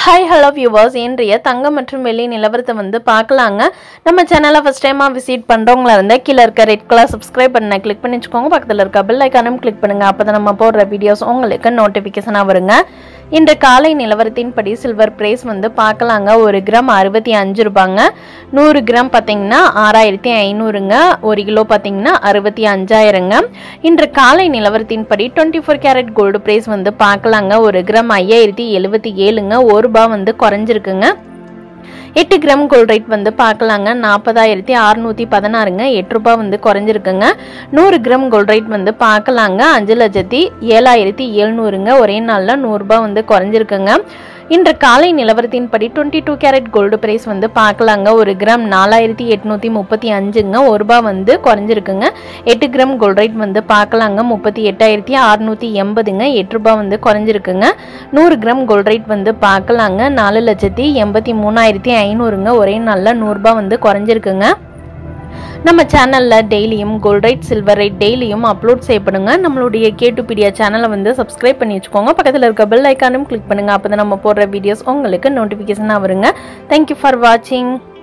hi hello viewers இன்றைய தங்கம் மற்றும் வெள்ளி நிலவரத்தை வந்து பார்க்கலாங்க நம்ம சேனலை ஃபஸ்ட் டைமாக விசிட் பண்ணுறவங்களா இருந்தால் கீழே இருக்க ரெட் கலர் சப்ஸ்கிரைப் பண்ண கிளிக் பண்ணி வச்சுக்கோங்க பக்கத்தில் இருக்க பெல் ஐக்கானும் கிளிக் பண்ணுங்கள் அப்போ தான் நம்ம போடுற வீடியோஸ் உங்களுக்கு நோட்டிஃபிகேஷனாக வருங்க இன்று காலை நிலவரத்தின்படி சில்வர் பிரைஸ் வந்து பார்க்கலாங்க ஒரு கிராம் அறுபத்தி அஞ்சு ரூபாங்க நூறு கிராம் பார்த்தீங்கன்னா ஆறாயிரத்தி ஐநூறுங்க ஒரு கிலோ பார்த்தீங்கன்னா அறுபத்தி அஞ்சாயிரங்க இன்று காலை நிலவரத்தின்படி twenty four carat gold price வந்து பார்க்கலாங்க ஒரு கிராம் ஐயாயிரத்தி எழுபத்தி ஏழுங்க ஒரு ரூபாய் வந்து குறைஞ்சிருக்குங்க எட்டு கிராம் கோல்ட் ரேட் வந்து பார்க்கலாங்க நாற்பதாயிரத்தி அறுநூற்றி பதினாறுங்க எட்டு ரூபாய் வந்து குறைஞ்சிருக்குங்க நூறு கிராம் கோல்ட் ரேட் வந்து பார்க்கலாங்க அஞ்சு லட்சத்தி ஏழாயிரத்தி எழுநூறுங்க ஒரே நாளில் நூறுரூபா வந்து குறைஞ்சிருக்குங்க இன்று காலை நிலவரத்தின்படி twenty two carat gold price வந்து பார்க்கலாங்க ஒரு கிராம் நாலாயிரத்தி எட்நூற்றி முப்பத்தி அஞ்சுங்க ஒரு ரூபாய் வந்து குறைஞ்சிருக்குங்க எட்டு கிராம் கோல்ட் ரேட் வந்து பார்க்கலாங்க முப்பத்தி எட்டாயிரத்தி அறுநூற்றி எண்பதுங்க எட்டு ரூபாய் வந்து குறைஞ்சிருக்குங்க நூறு கிராம் கோல்ட் ரேட் வந்து பார்க்கலாங்க நாலு லட்சத்தி எண்பத்தி மூணாயிரத்தி ஐநூறுங்க ஒரே நாளில் நூறுரூபா வந்து குறைஞ்சிருக்குங்க நம்ம சேனலில் டெய்லியும் கோல்ட் ரைட் சில்வர் ரைட் டெய்லியும் அப்லோட் செய்யப்படுங்க நம்மளுடைய கேட்டுபீடியா சேனலை வந்து சப்ஸ்கிரைப் பண்ணி வச்சுக்கோங்க பக்கத்தில் இருக்க பெல் ஐக்கானும் கிளிக் பண்ணுங்கள் அப்போ தான் நம்ம போடுற வீடியோஸ் உங்களுக்கு நோட்டிஃபிகேஷனாக வருங்க தேங்க்யூ ஃபார் வாட்சிங்